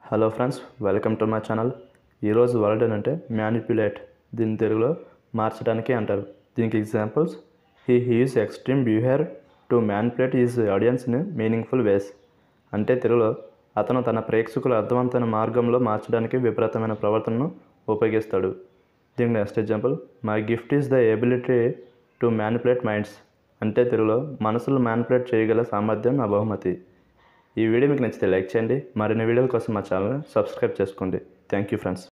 hello friends welcome to my channel ఈరోజు word అంటే manipulate దీని తెలుగులో మార్చడానికి అంటారు దీనికి examples he he's extreme behaviour to manipulate is audience in meaningful ways అంటే తెలుగులో అతను తన ప్రేక్షకుల అర్థవంతమైన మార్గంలో మార్చడానికి విపరీతమైన ప్రవర్తనను ఉపయోగిస్తాడు దీనికి next example my gift is the ability to manipulate minds అంటే తెలుగులో మనసులు మ్యానిపులేట్ చేయగల సామర్థ్యం నా బహుమతి ఈ వీడియో మీకు నచ్చితే లైక్ చేయండి మరిన్ని వీడియోల కోసం మా ఛానల్ని సబ్స్క్రైబ్ చేసుకోండి థ్యాంక్ యూ ఫ్రెండ్స్